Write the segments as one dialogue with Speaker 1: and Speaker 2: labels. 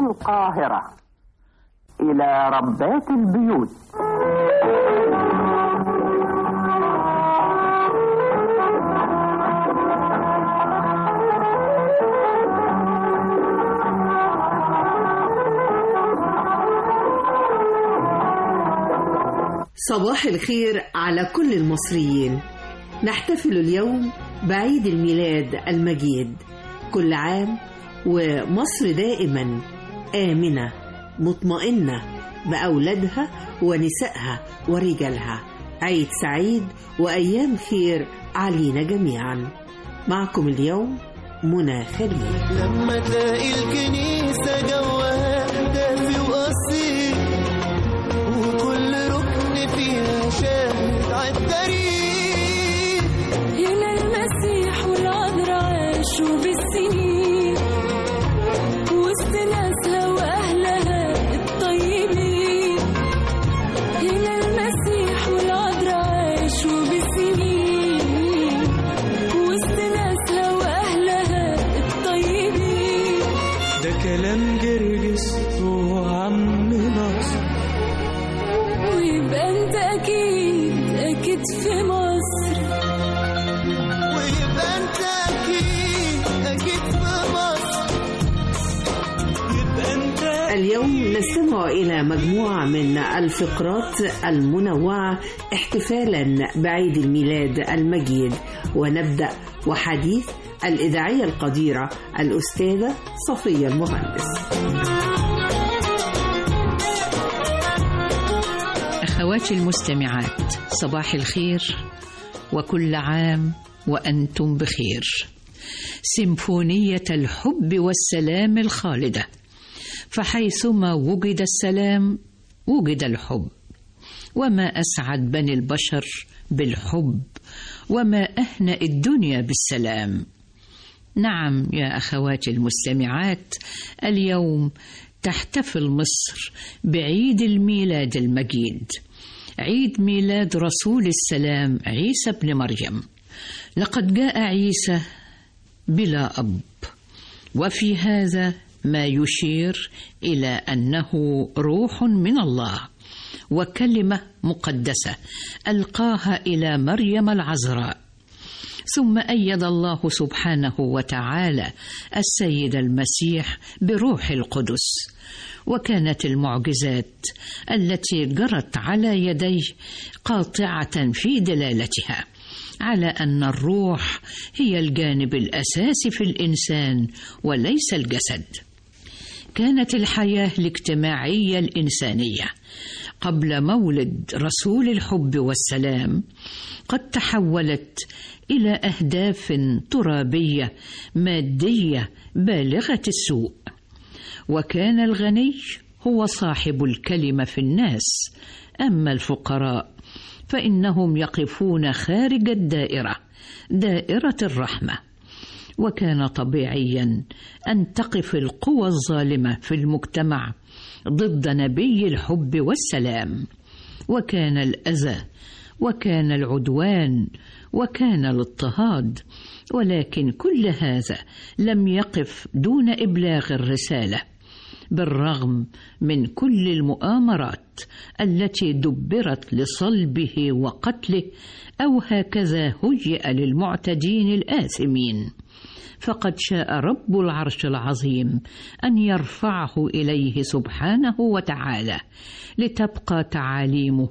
Speaker 1: القاهرة إلى ربات البيوت
Speaker 2: صباح الخير على كل المصريين نحتفل اليوم بعيد الميلاد المجيد كل عام ومصر دائما آمنة مطمئنة بأولادها ونسائها ورجالها عيد سعيد وأيام خير علينا جميعا معكم اليوم منى خليل
Speaker 3: لما تلاقي الكنيسة جواها دافي وأصيل وكل ركن فيها شاهد عالتاريخ
Speaker 4: هنا المسيح والعذراء عاشوا بالسنين وسط ناسها وأهلها الطيبين هنا المسيح والعذراء عاشوا بالسنين وسط ناسها وأهلها الطيبين
Speaker 3: ده كلام جرجس وعم ناصر
Speaker 4: ويبقى أنت أكيد أكيد في مصر
Speaker 3: ويبقى انت اكيد اكيد في مصر يبقى انت
Speaker 2: اليوم نستمع إلى مجموعة من الفقرات المنوعة احتفالا بعيد الميلاد المجيد ونبدأ وحديث الإذاعية القديرة الأستاذة صفية المهندس
Speaker 5: أخواتي المستمعات صباح الخير وكل عام وأنتم بخير سيمفونية الحب والسلام الخالدة فحيثما وجد السلام وجد الحب وما أسعد بني البشر بالحب وما أهنأ الدنيا بالسلام نعم يا أخواتي المستمعات اليوم تحتفل مصر بعيد الميلاد المجيد عيد ميلاد رسول السلام عيسى ابن مريم لقد جاء عيسى بلا أب وفي هذا ما يشير إلى أنه روح من الله وكلمة مقدسة ألقاها إلى مريم العذراء ثم أيد الله سبحانه وتعالى السيد المسيح بروح القدس وكانت المعجزات التي جرت على يديه قاطعة في دلالتها على أن الروح هي الجانب الأساسي في الإنسان وليس الجسد كانت الحياة الاجتماعية الإنسانية قبل مولد رسول الحب والسلام قد تحولت إلى أهداف ترابية مادية بالغة السوء وكان الغني هو صاحب الكلمة في الناس أما الفقراء فإنهم يقفون خارج الدائرة دائرة الرحمة وكان طبيعيا أن تقف القوى الظالمة في المجتمع ضد نبي الحب والسلام وكان الأذى وكان العدوان وكان الاضطهاد ولكن كل هذا لم يقف دون إبلاغ الرسالة بالرغم من كل المؤامرات التي دبرت لصلبه وقتله أو هكذا هيئ للمعتدين الآثمين فقد شاء رب العرش العظيم أن يرفعه إليه سبحانه وتعالى لتبقى تعاليمه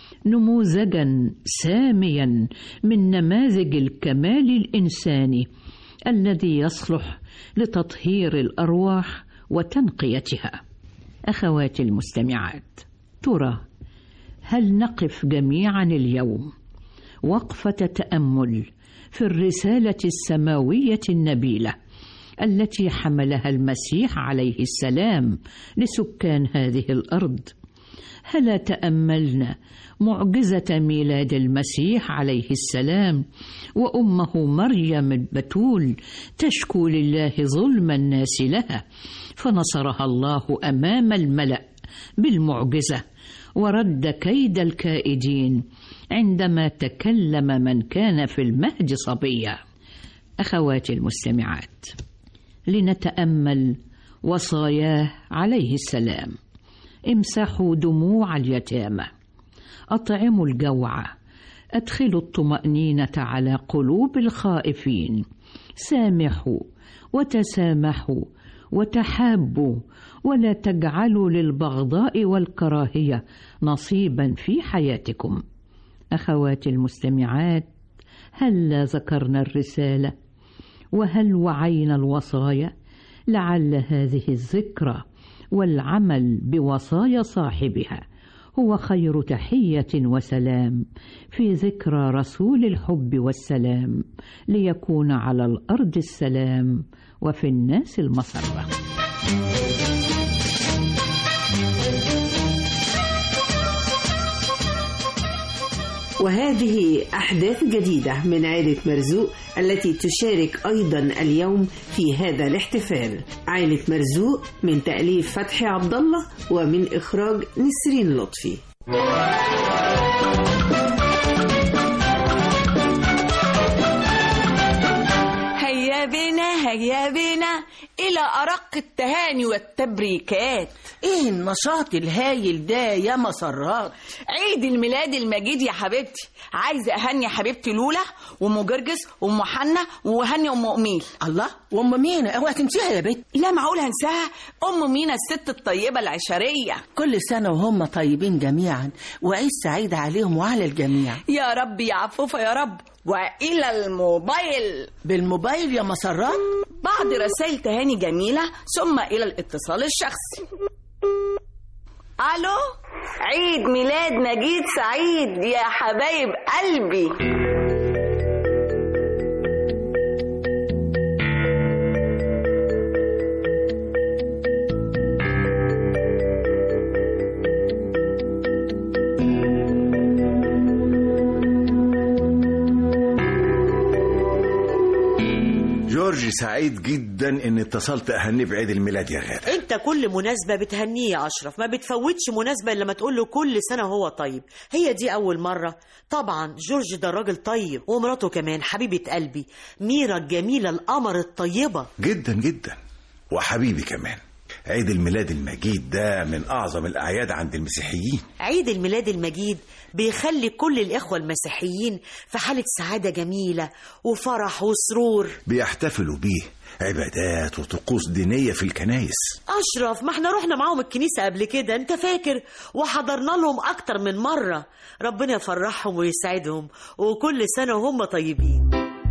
Speaker 5: نموذجا ساميا من نماذج الكمال الإنساني الذي يصلح لتطهير الأرواح وتنقيتها أخواتي المستمعات ترى هل نقف جميعا اليوم وقفة تأمل في الرسالة السماوية النبيلة التي حملها المسيح عليه السلام لسكان هذه الأرض هلا تأملنا معجزة ميلاد المسيح عليه السلام وأمه مريم البتول تشكو لله ظلم الناس لها فنصرها الله أمام الملأ بالمعجزة ورد كيد الكائدين عندما تكلم من كان في المهد صبيا أخواتي المستمعات لنتأمل وصاياه عليه السلام امسحوا دموع اليتامى اطعموا الجوع ادخلوا الطمانينه على قلوب الخائفين سامحوا وتسامحوا وتحابوا ولا تجعلوا للبغضاء والكراهيه نصيبا في حياتكم اخواتي المستمعات هلا ذكرنا الرساله وهل وعينا الوصايا لعل هذه الذكرى والعمل بوصايا صاحبها هو خير تحيه وسلام في ذكرى رسول الحب والسلام ليكون على الارض السلام وفي الناس المسره
Speaker 2: وهذه أحداث جديدة من عائلة مرزوق التي تشارك أيضا اليوم في هذا الاحتفال عائلة مرزوق من تأليف فتحي عبد الله ومن إخراج نسرين لطفي
Speaker 6: هيا بنا هيا بنا إلى أرق التهاني والتبريكات
Speaker 7: ايه النشاط الهايل ده يا مسرات
Speaker 6: عيد الميلاد المجيد يا حبيبتي عايزة أهني حبيبتي لولا وأم جرجس وأم حنة وهني أم أميل
Speaker 7: الله وام مين اوعى تنسيها يا بت
Speaker 6: لا معقول هنساها أم مينا الست الطيبة العشرية
Speaker 7: كل سنة وهم طيبين جميعا وعيد سعيد عليهم وعلى الجميع
Speaker 6: يا رب يا عفوفة يا رب وإلى الموبايل
Speaker 7: بالموبايل يا مسرات
Speaker 6: بعض رسائل تهاني جميلة ثم إلى الاتصال الشخصي ألو عيد ميلاد مجيد سعيد يا حبايب قلبي
Speaker 8: جورج سعيد جدا ان اتصلت اهنيه بعيد الميلاد يا غاده
Speaker 9: انت كل مناسبة بتهنيه يا اشرف ما بتفوتش مناسبة الا لما تقول له كل سنة وهو طيب هي دي اول مرة طبعا جورج ده راجل طيب ومراته كمان حبيبة قلبي ميرا الجميلة القمر الطيبة
Speaker 8: جدا جدا وحبيبي كمان عيد الميلاد المجيد ده من اعظم الاعياد عند المسيحيين
Speaker 9: عيد الميلاد المجيد بيخلي كل الإخوة المسيحيين في حالة سعادة جميلة وفرح وسرور
Speaker 8: بيحتفلوا بيه عبادات وطقوس دينيه في الكنايس
Speaker 9: أشرف ما احنا رحنا معاهم الكنيسة قبل كده انت فاكر وحضرنا لهم أكتر من مرة ربنا يفرحهم ويسعدهم وكل سنة وهم طيبين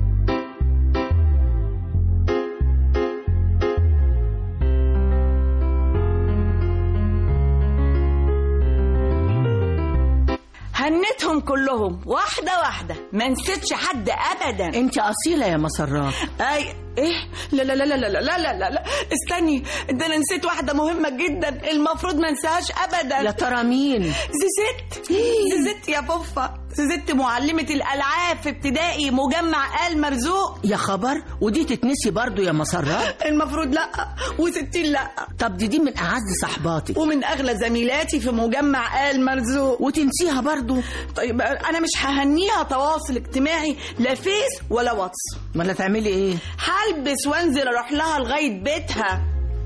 Speaker 6: هنتهم كلهم واحدة واحدة ما نسيتش حد أبدا
Speaker 7: انت اصيلة يا مسرات
Speaker 6: اي ايه لا لا لا لا لا لا لا لا لا استني ده انا نسيت واحده مهمه جدا المفروض ما انساهاش ابدا
Speaker 7: يا ترى مين
Speaker 6: زيزت زيزت يا بوفا زيزت معلمه الالعاب في ابتدائي مجمع ال مرزوق
Speaker 7: يا خبر ودي تتنسي برضو يا مسرات
Speaker 6: المفروض لا وستين لا
Speaker 7: طب دي دي من اعز صحباتي
Speaker 6: ومن اغلى زميلاتي في مجمع ال مرزوق
Speaker 7: وتنسيها برضو
Speaker 6: طيب انا مش ههنيها تواصل اجتماعي لا فيس ولا واتس
Speaker 7: ولا تعملي ايه
Speaker 6: هلبس وانزل اروح لها لغايه بيتها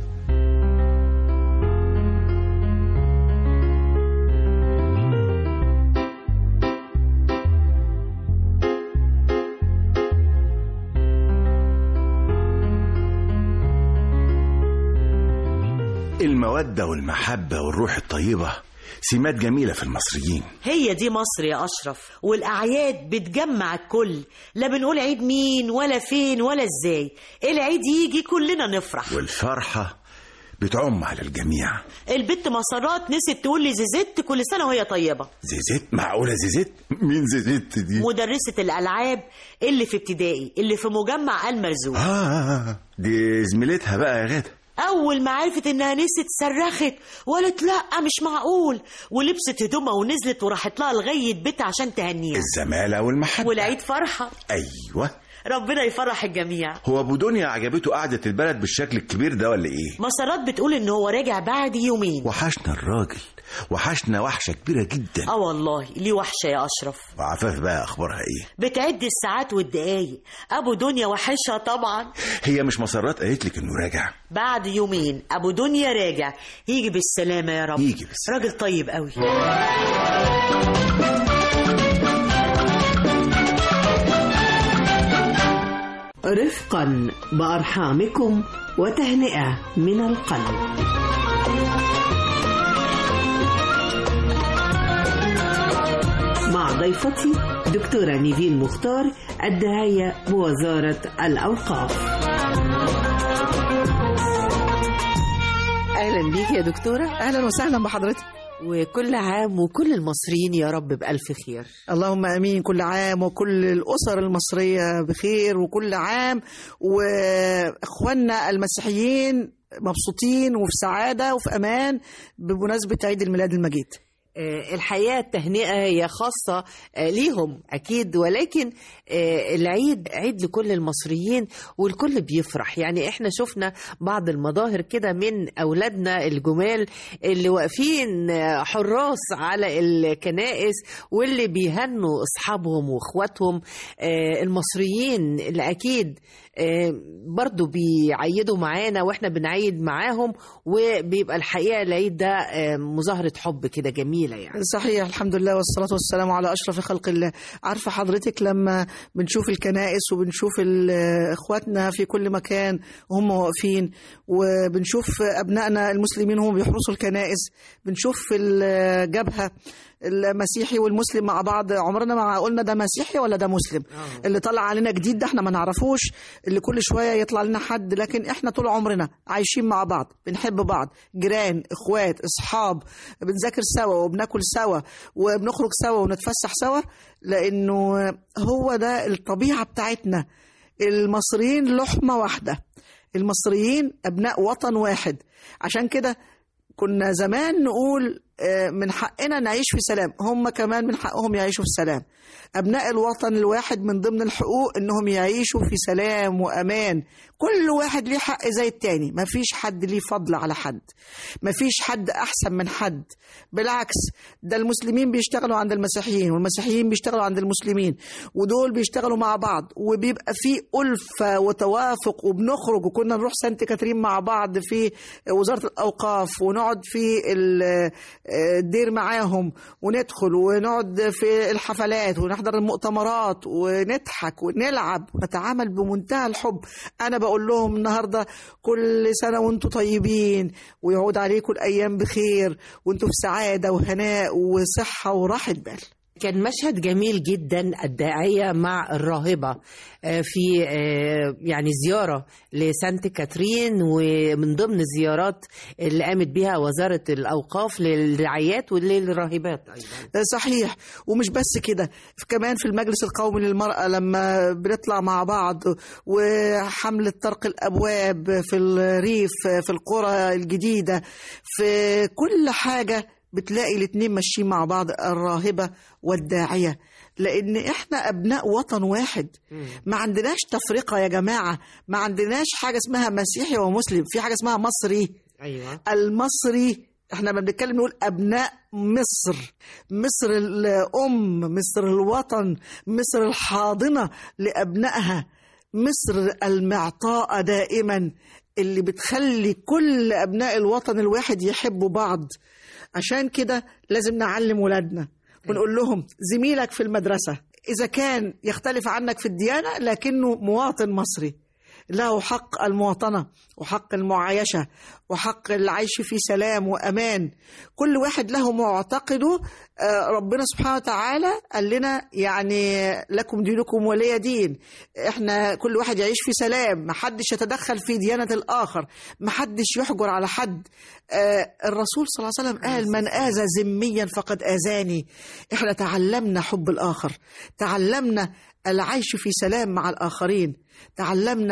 Speaker 8: الموده والمحبه والروح الطيبه سمات جميله في المصريين
Speaker 9: هي دي مصر يا أشرف والأعياد بتجمع الكل لا بنقول عيد مين ولا فين ولا ازاي العيد يجي كلنا نفرح
Speaker 8: والفرحه بتعم على الجميع
Speaker 9: البت مسارات نسيت تقول لي زيزت كل سنة وهي طيبة
Speaker 8: زيزت معقوله زيزت مين زيزت دي
Speaker 9: مدرسة الألعاب اللي في ابتدائي اللي في مجمع المرزوق
Speaker 8: آه دي زميلتها بقى يا غاده
Speaker 9: أول ما عرفت إنها نسيت صرخت وقالت لأ مش معقول ولبست هدومها ونزلت وراحت لها لغاية بيتها عشان تهنيها
Speaker 8: الزماله والمحبه
Speaker 9: والعيد فرحة
Speaker 8: ايوه
Speaker 9: ربنا يفرح الجميع
Speaker 8: هو ابو دنيا عجبته قعده البلد بالشكل الكبير ده ولا ايه
Speaker 9: مسارات بتقول ان هو راجع بعد يومين
Speaker 8: وحشنا الراجل وحشنا وحشه كبيره جدا
Speaker 9: اه والله ليه وحشه يا اشرف
Speaker 8: وعفاف بقى اخبارها ايه
Speaker 9: بتعد الساعات والدقايق ابو دنيا وحشها طبعا
Speaker 8: هي مش مسرات قالت لك انه راجع
Speaker 9: بعد يومين ابو دنيا راجع يجي بالسلامه يا رب
Speaker 8: يجي بالسلامة.
Speaker 9: راجل طيب قوي
Speaker 2: رفقا بأرحامكم وتهنئة من القلب مع ضيفتي دكتورة نيفين مختار الداعية بوزارة الأوقاف أهلا بيك يا دكتورة
Speaker 10: اهلا وسهلا بحضرتك
Speaker 2: وكل عام وكل المصريين يا رب بألف خير
Speaker 10: اللهم امين كل عام وكل الاسر المصريه بخير وكل عام واخواننا المسيحيين مبسوطين وفي سعاده وفي امان بمناسبه عيد الميلاد المجيد
Speaker 2: آه، الحقيقة التهنئة هي خاصة آه، ليهم أكيد ولكن آه، العيد عيد لكل المصريين والكل بيفرح يعني إحنا شفنا بعض المظاهر كده من أولادنا الجمال اللي واقفين آه، حراس على الكنائس واللي بيهنوا أصحابهم وإخواتهم آه، المصريين اللي أكيد آه، برضو بيعيدوا معانا واحنا بنعيد معاهم وبيبقى الحقيقة العيد ده آه، مظاهرة حب كده جميلة يعني
Speaker 10: صحيح الحمد لله والصلاة والسلام على أشرف خلق الله عارفة حضرتك لما بنشوف الكنائس وبنشوف ال- إخواتنا في كل مكان وهم واقفين وبنشوف أبنائنا المسلمين وهم بيحرسوا الكنائس بنشوف في الجبهة المسيحي والمسلم مع بعض عمرنا ما قلنا ده مسيحي ولا ده مسلم اللي طلع علينا جديد ده احنا ما نعرفوش اللي كل شويه يطلع لنا حد لكن احنا طول عمرنا عايشين مع بعض بنحب بعض جيران اخوات اصحاب بنذاكر سوا وبناكل سوا وبنخرج سوا ونتفسح سوا لانه هو ده الطبيعه بتاعتنا المصريين لحمه واحده المصريين ابناء وطن واحد عشان كده كنا زمان نقول آه، من حقنا نعيش في سلام هم كمان من حقهم يعيشوا في سلام أبناء الوطن الواحد من ضمن الحقوق إنهم يعيشوا في سلام وأمان كل واحد ليه حق زي التاني مفيش حد ليه فضل على حد مفيش حد أحسن من حد بالعكس ده المسلمين بيشتغلوا عند المسيحيين والمسيحيين بيشتغلوا عند المسلمين ودول بيشتغلوا مع بعض وبيبقى في ألفة وتوافق وبنخرج وكنا نروح سانت كاترين مع بعض في وزارة الأوقاف ونقعد في ال- الدير معاهم وندخل ونقعد في الحفلات ونحضر المؤتمرات ونضحك ونلعب ونتعامل بمنتهى الحب أنا بقول لهم النهاردة كل سنة وانتم طيبين ويعود عليكم الأيام بخير وانتم في سعادة وهناء وصحة وراحة بال
Speaker 2: كان مشهد جميل جدا الداعية مع الراهبة آه، في آه، يعني زيارة لسانت كاترين ومن ضمن الزيارات اللي قامت بها وزارة الأوقاف للرعايات وللراهبات أيضا
Speaker 10: صحيح ومش بس كده كمان في المجلس القومي للمرأة لما بنطلع مع بعض وحملة طرق الأبواب في الريف في القرى الجديدة في كل حاجة بتلاقي الاتنين ماشيين مع بعض الراهبة والداعية لأن إحنا أبناء وطن واحد ما عندناش تفرقة يا جماعة ما عندناش حاجة اسمها مسيحي ومسلم في حاجة اسمها مصري
Speaker 2: أيوة
Speaker 10: المصري احنا لما بنتكلم نقول ابناء مصر مصر الام مصر الوطن مصر الحاضنه لابنائها مصر المعطاء دائما اللي بتخلي كل ابناء الوطن الواحد يحبوا بعض عشان كده لازم نعلم ولادنا ونقول لهم زميلك في المدرسه اذا كان يختلف عنك في الديانه لكنه مواطن مصري له حق المواطنة وحق المعايشة وحق العيش في سلام وأمان كل واحد له معتقده آه، ربنا سبحانه وتعالى قال لنا يعني لكم دينكم ولي دين احنا كل واحد يعيش في سلام محدش يتدخل في ديانة الآخر محدش يحجر على حد آه، الرسول صلى الله عليه وسلم قال من آذى ذميا فقد آذاني احنا تعلمنا حب الآخر تعلمنا العيش في سلام مع الآخرين تعلمنا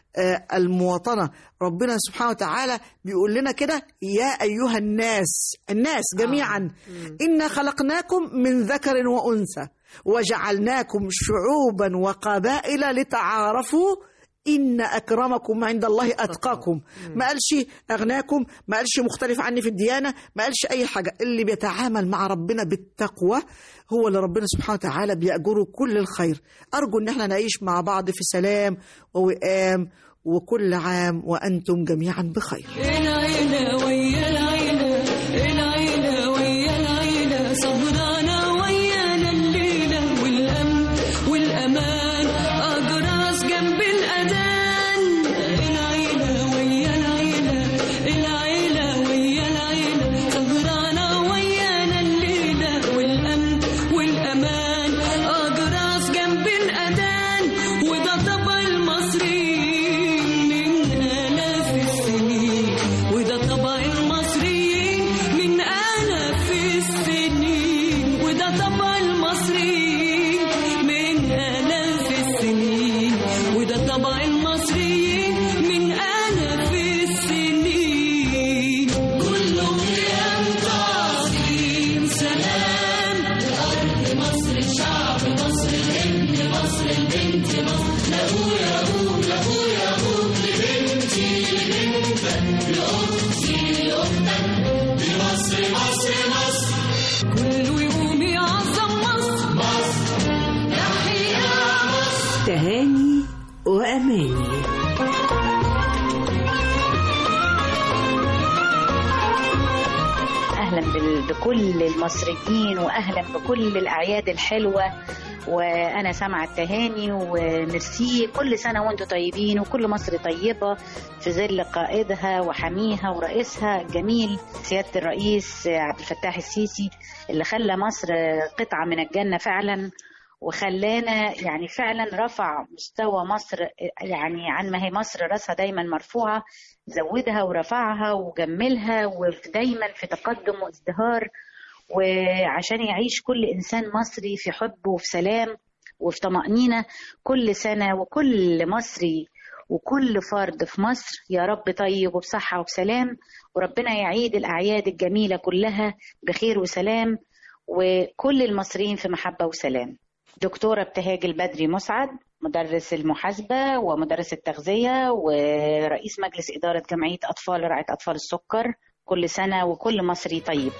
Speaker 10: آه، المواطنة ربنا سبحانه وتعالى بيقول لنا كده يا أيها الناس الناس جميعا إنا خلقناكم من ذكر وأنثى وجعلناكم شعوبا وقبائل لتعارفوا إن أكرمكم عند الله أتقاكم ما قالش أغناكم ما قالش مختلف عني في الديانة ما قالش أي حاجة اللي بيتعامل مع ربنا بالتقوى هو اللي ربنا سبحانه وتعالى بيأجره كل الخير أرجو إن احنا نعيش مع بعض في سلام ووئام وكل عام وأنتم جميعا بخير
Speaker 4: العيلة ويا العيلة العيلة ويا العيلة صبرانا ويانا الليلة والأمن والأمان أجراس جنب الأذان العيلة ويا العيلة العيلة ويا العيلة صبرانا ويانا الليلة والأمن والأمان أجراس جنب الأذان وده طبع المصريين من آلاف السنين وده طبع المصريين من آلاف السنين وده طبع المصريين من آلاف السنين وده طبع المصريين من آلاف السنين كلهم قيام تعظيم سلام أرض مصر شعب مصر الابن مصر البنت مصر لأبويا أبوك لأبويا أبوك لبنتي لبنتك لأختي لأختك لمصر مصر مصر كله يقوم يعظم مصر مصر تحيا مصر
Speaker 2: تهاني وأماني
Speaker 11: اهلا بال- بكل المصريين واهلا بكل الاعياد الحلوه وانا سامعه التهاني وميرسي كل سنه وانتم طيبين وكل مصر طيبه في ظل قائدها وحميها ورئيسها الجميل سياده الرئيس عبد الفتاح السيسي اللي خلى مصر قطعه من الجنه فعلا وخلانا يعني فعلا رفع مستوى مصر يعني عن ما هي مصر راسها دايما مرفوعه زودها ورفعها وجملها ودايما في تقدم وازدهار وعشان يعيش كل انسان مصري في حب وفي سلام وفي طمأنينة كل سنة وكل مصري وكل فرد في مصر يا رب طيب وبصحة وبسلام وربنا يعيد الأعياد الجميلة كلها بخير وسلام وكل المصريين في محبة وسلام دكتورة ابتهاج البدري مسعد مدرس المحاسبة ومدرس التغذية ورئيس مجلس إدارة جمعية أطفال رعاية أطفال السكر كل سنة وكل مصري طيب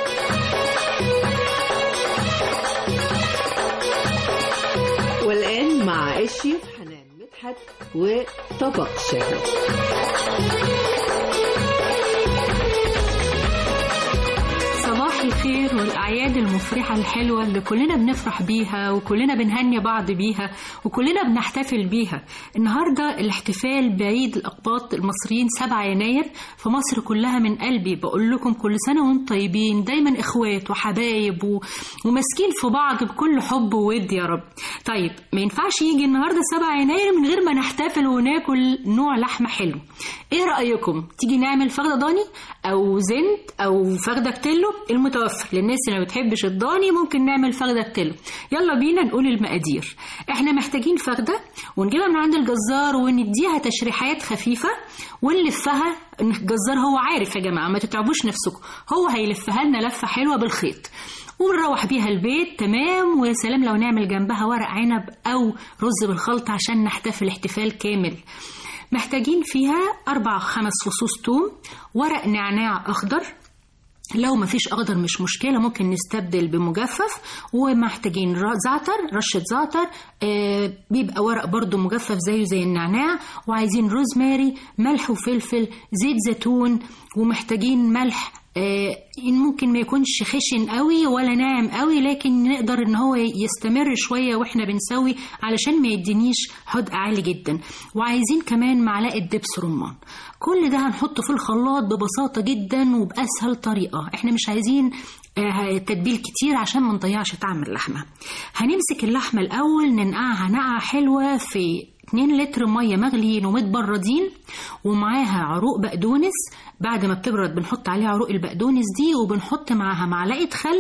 Speaker 2: والآن مع الشيف حنان مدحت وطبق شهي
Speaker 12: صباح الخير والأعياد المفرحة الحلوة اللي كلنا بنفرح بيها وكلنا بنهني بعض بيها وكلنا بنحتفل بيها النهاردة الاحتفال بعيد الأقباط المصريين 7 يناير في مصر كلها من قلبي بقول لكم كل سنة وانتم طيبين دايما إخوات وحبايب و... وماسكين في بعض بكل حب وود يا رب طيب ما ينفعش يجي النهاردة 7 يناير من غير ما نحتفل وناكل نوع لحمة حلو ايه رأيكم تيجي نعمل فخدة ضاني او زنت او فخدة بتلو المتوفر للناس اللي ما بتحبش الضاني ممكن نعمل فخدة بتلو يلا بينا نقول المقادير احنا محتاجين فخدة ونجيبها من عند الجزار ونديها تشريحات خفيفة ونلفها الجزار هو عارف يا جماعة ما تتعبوش نفسكم هو هيلفها لنا لفة حلوة بالخيط ونروح بيها البيت تمام ويا سلام لو نعمل جنبها ورق عنب او رز بالخلطة عشان نحتفل احتفال كامل محتاجين فيها أربع خمس فصوص توم ورق نعناع أخضر لو ما فيش أخضر مش مشكلة ممكن نستبدل بمجفف ومحتاجين را- زعتر رشة زعتر آه بيبقى ورق برضو مجفف زيه زي النعناع وعايزين روزماري ملح وفلفل زيت زيتون ومحتاجين ملح آه، إن ممكن ما يكونش خشن قوي ولا ناعم قوي لكن نقدر ان هو يستمر شويه واحنا بنسوي علشان ما يدينيش حدق عالي جدا وعايزين كمان معلقه دبس رمان كل ده هنحطه في الخلاط ببساطه جدا وباسهل طريقه احنا مش عايزين آه، تتبيل كتير عشان ما نضيعش طعم اللحمه هنمسك اللحمه الاول ننقعها نقعه حلوه في 2 لتر ميه مغليين ومتبردين ومعاها عروق بقدونس بعد ما بتبرد بنحط عليها عروق البقدونس دي وبنحط معاها معلقه خل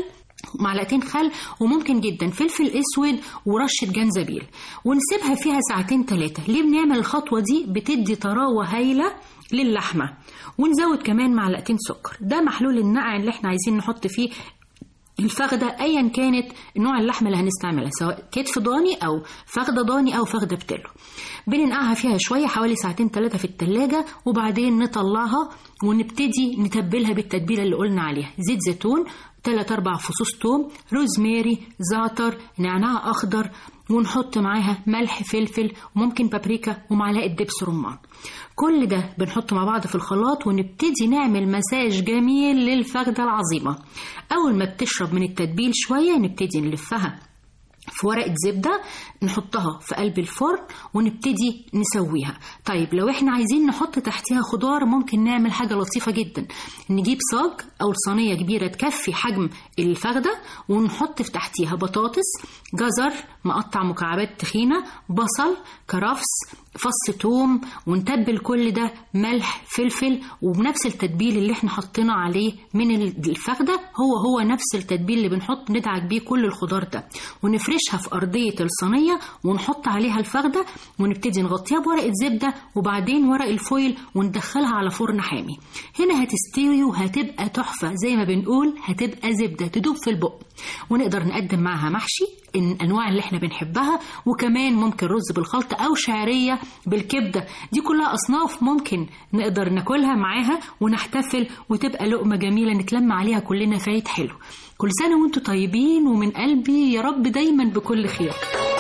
Speaker 12: معلقتين خل وممكن جدا فلفل اسود ورشه جنزبيل ونسيبها فيها ساعتين ثلاثه ليه بنعمل الخطوه دي بتدي طراوه هايله للحمه ونزود كمان معلقتين سكر ده محلول النقع اللي احنا عايزين نحط فيه الفخدة أيا كانت نوع اللحمة اللي هنستعملها سواء كتف ضاني أو فخدة ضاني أو فخدة بتلو بننقعها فيها شوية حوالي ساعتين ثلاثة في التلاجة وبعدين نطلعها ونبتدي نتبلها بالتتبيلة اللي قلنا عليها زيت زيتون تلات أربع فصوص توم روزماري زعتر نعناع أخضر ونحط معاها ملح فلفل وممكن بابريكا ومعلقة دبس رمان كل ده بنحطه مع بعض في الخلاط ونبتدي نعمل مساج جميل للفخدة العظيمة أول ما بتشرب من التتبيل شوية نبتدي نلفها في ورقة زبدة نحطها في قلب الفرن ونبتدي نسويها طيب لو احنا عايزين نحط تحتها خضار ممكن نعمل حاجة لطيفة جدا نجيب صاج أو صينية كبيرة تكفي حجم الفخدة ونحط في تحتيها بطاطس جزر مقطع مكعبات تخينة بصل كرفس فص توم ونتبل كل ده ملح فلفل وبنفس التتبيل اللي احنا حطينا عليه من الفخدة هو هو نفس التتبيل اللي بنحط ندعك بيه كل الخضار ده ونفرشها في أرضية الصينية ونحط عليها الفخدة ونبتدي نغطيها بورقة زبدة وبعدين ورق الفويل وندخلها على فرن حامي هنا هتستوي وهتبقى تحفة زي ما بنقول هتبقى زبدة تدوب في البق ونقدر نقدم معاها محشي الأنواع اللي احنا بنحبها وكمان ممكن رز بالخلطة أو شعرية بالكبدة دي كلها أصناف ممكن نقدر ناكلها معاها ونحتفل وتبقى لقمة جميلة نتلم عليها كلنا في عيد حلو كل سنة وانتم طيبين ومن قلبي يا رب دايما بكل خير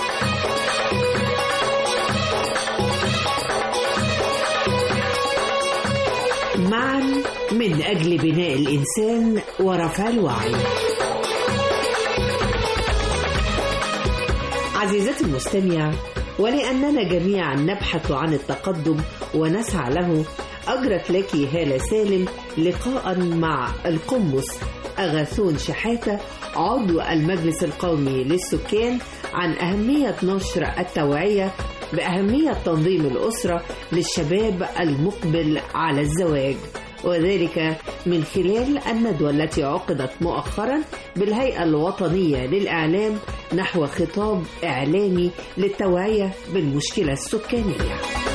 Speaker 2: معا من أجل بناء الإنسان ورفع الوعي عزيزتي المستمع ولأننا جميعا نبحث عن التقدم ونسعى له أجرت لك هالة سالم لقاء مع القمص أغاثون شحاتة عضو المجلس القومي للسكان عن أهمية نشر التوعية بأهمية تنظيم الأسرة للشباب المقبل على الزواج وذلك من خلال الندوة التي عقدت مؤخرا بالهيئة الوطنية للإعلام نحو خطاب إعلامي للتوعية بالمشكلة السكانية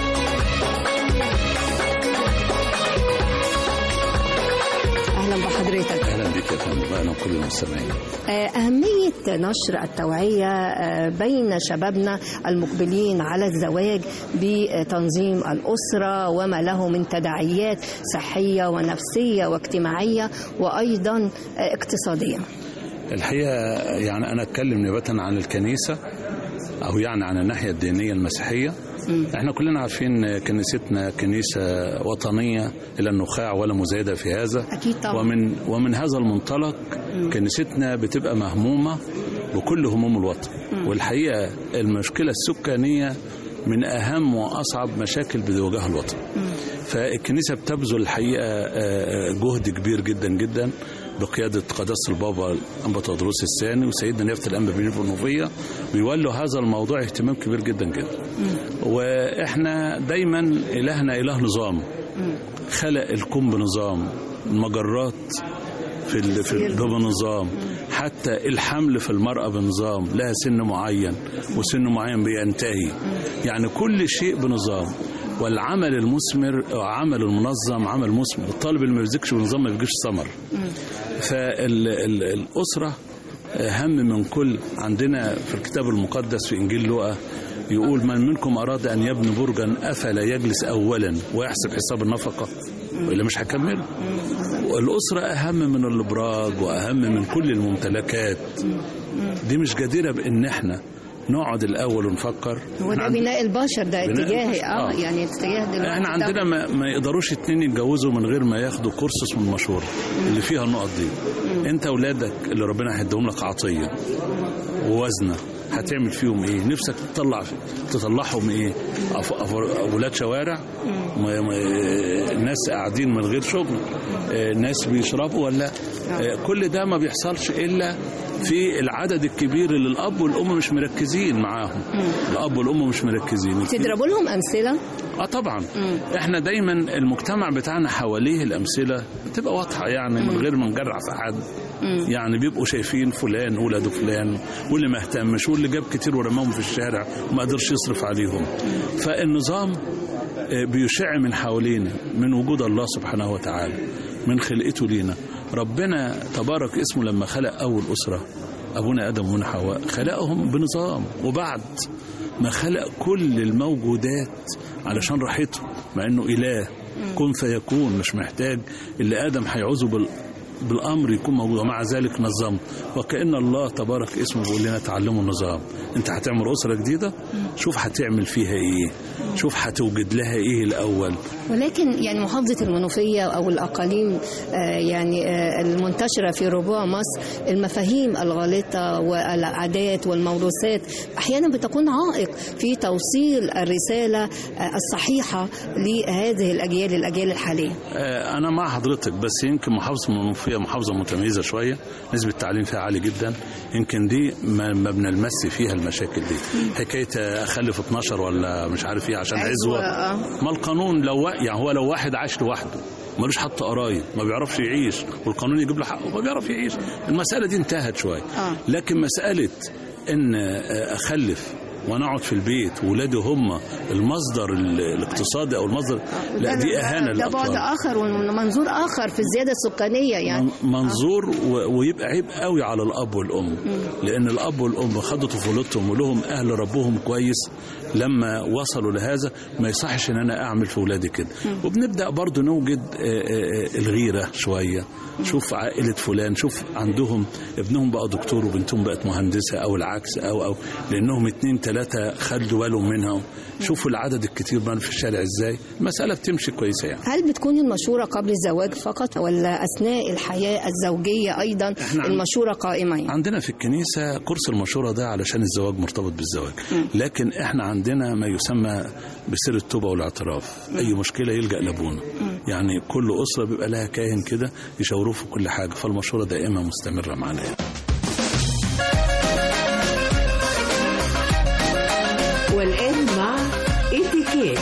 Speaker 13: اهلا بحضرتك
Speaker 14: اهلا بك يا فندم اهلا بكل المستمعين
Speaker 13: أهمية نشر التوعية آه، بين شبابنا المقبلين على الزواج بتنظيم الأسرة وما له من تداعيات صحية ونفسية واجتماعية وأيضا آه، اقتصادية
Speaker 14: الحقيقه يعني انا اتكلم نيابه عن الكنيسه او يعني عن الناحيه الدينيه المسيحيه احنا كلنا عارفين كنيستنا كنيسه وطنيه الى النخاع ولا مزايده في هذا
Speaker 13: أكيد طبعا.
Speaker 14: ومن ومن هذا المنطلق كنيستنا بتبقى مهمومه بكل هموم الوطن والحقيقه المشكله السكانيه من اهم واصعب مشاكل بيواجهها الوطن فالكنيسه بتبذل الحقيقه آه، جهد كبير جدا جدا بقياده قداسه البابا الانبا تدروس الثاني وسيدنا نيافه الانبا بنيف النوفيه بيولوا هذا الموضوع اهتمام كبير جدا جدا واحنا دايما الهنا اله نظام خلق الكون بنظام المجرات في ال- في ال- بنظام حتى الحمل في المرأة بنظام لها سن معين وسن معين بينتهي يعني كل شيء بنظام والعمل المثمر أو عمل المنظم عمل مثمر الطالب اللي ما بيذاكرش بنظام ما بيجيش ثمر فالأسرة أهم من كل عندنا في الكتاب المقدس في إنجيل لوقا يقول من منكم أراد أن يبني برجا أفلا يجلس أولا ويحسب حساب النفقة وإلا مش هكمله الأسرة أهم من الإبراج وأهم من كل الممتلكات دي مش جديرة بإن إحنا نقعد الأول ونفكر
Speaker 13: هو ده
Speaker 14: عند-
Speaker 13: بناء البشر ده
Speaker 14: بناء
Speaker 13: اتجاهي
Speaker 14: البشر،
Speaker 13: اه
Speaker 14: آه.
Speaker 13: يعني اتجاه دلوقتي
Speaker 14: احنا عندنا
Speaker 13: طبعاً.
Speaker 14: ما, ما يقدروش اتنين يتجوزوا من غير ما ياخدوا كورس اسمه المشورة اللي فيها النقط دي انت اولادك اللي ربنا هيديهم لك عطية ووزنة هتعمل فيهم ايه نفسك تطلع تطلعهم ايه أف... أف... اولاد شوارع ما... ما... ناس قاعدين من غير شغل آه، ناس بيشربوا ولا آه، كل ده ما بيحصلش الا في العدد الكبير اللي الاب والام مش مركزين معاهم الاب والام مش مركزين
Speaker 13: تضربوا لهم امثله
Speaker 14: اه طبعا احنا دايما المجتمع بتاعنا حواليه الامثله بتبقى واضحه يعني من غير ما نجرع في حد يعني بيبقوا شايفين فلان ولاده فلان واللي ما اهتمش واللي جاب كتير ورماهم في الشارع وما قدرش يصرف عليهم فالنظام آه، بيشع من حوالينا من وجود الله سبحانه وتعالى من خلقته لينا ربنا تبارك اسمه لما خلق اول اسره ابونا ادم وامنا حواء خلقهم بنظام وبعد ما خلق كل الموجودات علشان راحته مع انه اله كن فيكون مش محتاج اللي ادم هيعوزه بال بالامر يكون موجود ومع ذلك نظم وكان الله تبارك اسمه بيقول لنا تعلموا النظام انت هتعمل اسره جديده شوف هتعمل فيها ايه شوف هتوجد لها ايه الاول
Speaker 13: ولكن يعني محافظة المنوفية أو الأقاليم آه، يعني آه، المنتشرة في ربوع مصر المفاهيم الغالطة والعادات والموروثات أحيانا بتكون عائق في توصيل الرسالة آه، الصحيحة لهذه الأجيال الأجيال الحالية
Speaker 14: آه، أنا مع حضرتك بس يمكن محافظة المنوفية محافظة متميزة شوية نسبة التعليم فيها عالية جدا يمكن دي ما, ما بنلمس فيها المشاكل دي حكاية آه، أخلف 12 ولا مش عارف إيه عشان
Speaker 13: عزوة،
Speaker 14: عزوة
Speaker 13: آه.
Speaker 14: ما القانون لو يعني هو لو واحد عاش لوحده ملوش حتى قرايب ما بيعرفش يعيش والقانون يجيب له حقه ما بيعرف يعيش المسألة دي انتهت شوية
Speaker 13: آه.
Speaker 14: لكن مسألة إن آه، أخلف وانا اقعد في البيت ولادي هم المصدر ال- الاقتصادي او المصدر لا
Speaker 13: ده-
Speaker 14: دي اهانه
Speaker 13: ده بعد
Speaker 14: للاطفال
Speaker 13: آخر ومنظور آخر في الزيادة السكانية يعني
Speaker 14: منظور و- ويبقى عيب قوي على الاب والام لان الاب والام خدوا طفولتهم ولهم اهل ربهم كويس لما وصلوا لهذا ما يصحش ان انا اعمل في ولادي كده وبنبدا برضو نوجد آه، آه، آه، الغيره شويه شوف عائله فلان شوف عندهم ابنهم بقى دكتور وبنتهم بقت مهندسه او العكس او او لانهم اتنين تلاته خدوا بالهم منها شوفوا العدد الكتير بقى في الشارع ازاي المساله بتمشي كويسه يعني
Speaker 13: هل بتكون المشورة قبل الزواج فقط ولا أثناء الحياة الزوجية أيضا
Speaker 14: إحنا عن-
Speaker 13: المشورة قائمة يعني؟
Speaker 14: عندنا في الكنيسة كورس المشورة ده علشان الزواج مرتبط بالزواج لكن احنا عندنا ما يسمى بسر التوبة والاعتراف أي مشكلة يلجأ لأبونا يعني كل أسرة بيبقى لها كاهن كده يشاوروه في كل حاجة فالمشورة دائما مستمرة معانا يعني.
Speaker 2: والآن مع اتيكيت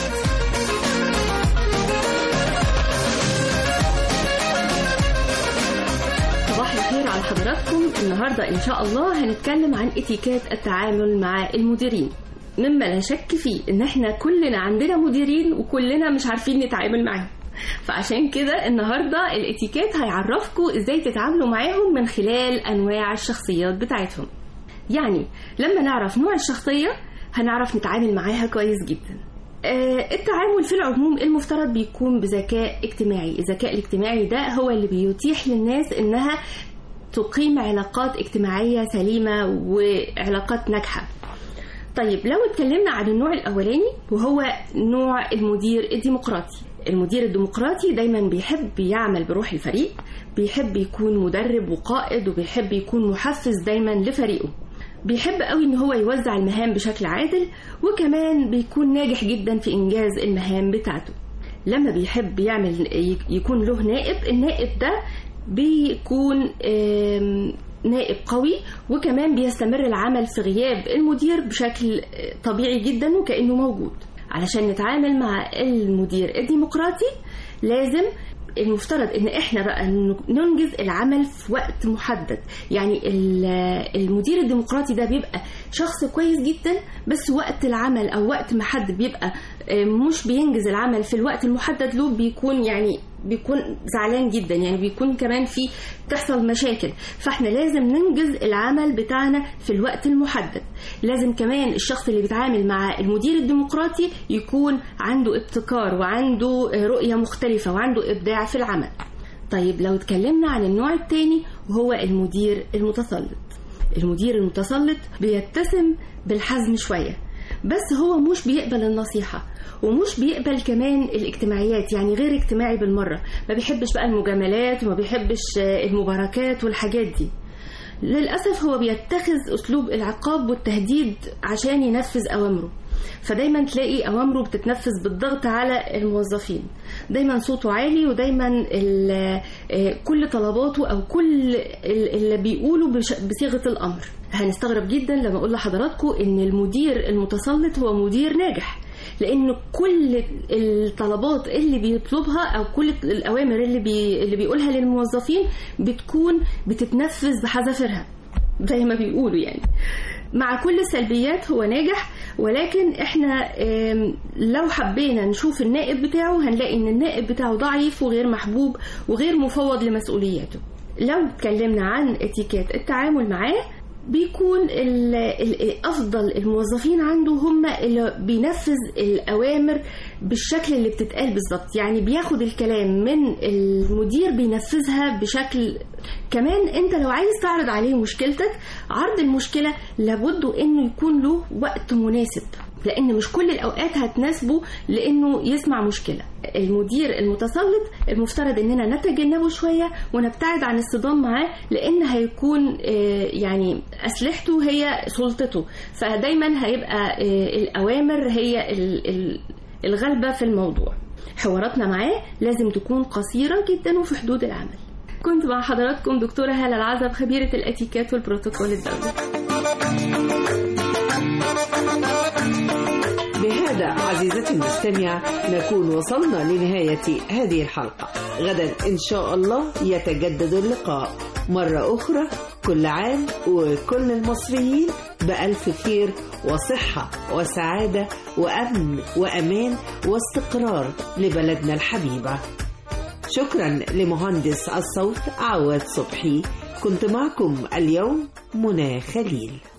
Speaker 15: صباح الخير على حضراتكم النهاردة إن شاء الله هنتكلم عن اتيكيت التعامل مع المديرين مما لا شك فيه إن إحنا كلنا عندنا مديرين وكلنا مش عارفين نتعامل معاهم فعشان كده النهاردة الاتيكيت هيعرفكم إزاي تتعاملوا معاهم من خلال أنواع الشخصيات بتاعتهم يعني لما نعرف نوع الشخصية هنعرف نتعامل معاها كويس جدا آه، التعامل في العموم المفترض بيكون بذكاء اجتماعي الذكاء الاجتماعي ده هو اللي بيتيح للناس انها تقيم علاقات اجتماعية سليمة وعلاقات ناجحة طيب لو اتكلمنا عن النوع الأولاني وهو نوع المدير الديمقراطي المدير الديمقراطي دايما بيحب يعمل بروح الفريق بيحب يكون مدرب وقائد وبيحب يكون محفز دايما لفريقه بيحب قوي ان هو يوزع المهام بشكل عادل وكمان بيكون ناجح جدا في انجاز المهام بتاعته لما بيحب يعمل يكون له نائب النائب ده بيكون آم، نائب قوي وكمان بيستمر العمل في غياب المدير بشكل آه، طبيعي جدا وكأنه موجود علشان نتعامل مع المدير الديمقراطي لازم المفترض ان احنا بقى ننجز العمل في وقت محدد يعني ال- المدير الديمقراطي ده بيبقى شخص كويس جدا بس وقت العمل او وقت محدد بيبقى آه، مش بينجز العمل في الوقت المحدد له بيكون يعني بيكون زعلان جدا يعني بيكون كمان في تحصل مشاكل فاحنا لازم ننجز العمل بتاعنا في الوقت المحدد لازم كمان الشخص اللي بيتعامل مع المدير الديمقراطي يكون عنده ابتكار وعنده رؤية مختلفة وعنده إبداع في العمل طيب لو اتكلمنا عن النوع الثاني وهو المدير المتسلط المدير المتسلط بيتسم بالحزم شوية بس هو مش بيقبل النصيحة ومش بيقبل كمان الاجتماعيات يعني غير اجتماعي بالمرة ما بيحبش بقى المجاملات وما بيحبش آه، المباركات والحاجات دي للأسف هو بيتخذ أسلوب العقاب والتهديد عشان ينفذ أوامره فدايما تلاقي اوامره بتتنفذ بالضغط على الموظفين دايما صوته عالي ودايما ال- آه، كل طلباته او كل ال- اللي بيقوله بش- بصيغه الامر هنستغرب جدا لما اقول لحضراتكم ان المدير المتسلط هو مدير ناجح لان كل الطلبات اللي بيطلبها او كل الاوامر اللي بي اللي بيقولها للموظفين بتكون بتتنفذ بحذافيرها زي ما بيقولوا يعني مع كل السلبيات هو ناجح ولكن احنا آم، لو حبينا نشوف النائب بتاعه هنلاقي ان النائب بتاعه ضعيف وغير محبوب وغير مفوض لمسؤولياته لو اتكلمنا عن اتيكيت التعامل معاه بيكون ال- ال- افضل الموظفين عنده هم اللي بينفذ الاوامر بالشكل اللي بتتقال بالظبط يعني بياخد الكلام من المدير بينفذها بشكل كمان انت لو عايز تعرض عليه مشكلتك عرض المشكله لابد انه يكون له وقت مناسب لان مش كل الاوقات هتناسبه لانه يسمع مشكله المدير المتسلط المفترض اننا نتجنبه شويه ونبتعد عن الصدام معاه لان هيكون آه، يعني اسلحته هي سلطته فدايما هيبقى آه، الاوامر هي ال- ال- الغالبه في الموضوع حواراتنا معاه لازم تكون قصيره جدا وفي حدود العمل كنت مع حضراتكم دكتورة هالة العزب خبيرة الاتيكيت والبروتوكول الدولي
Speaker 2: بهذا عزيزتي المستمع نكون وصلنا لنهاية هذه الحلقة غدا إن شاء الله يتجدد اللقاء مرة أخرى كل عام وكل المصريين بألف خير وصحة وسعادة وأمن وأمان واستقرار لبلدنا الحبيبة شكرا لمهندس الصوت عواد صبحي كنت معكم اليوم منى خليل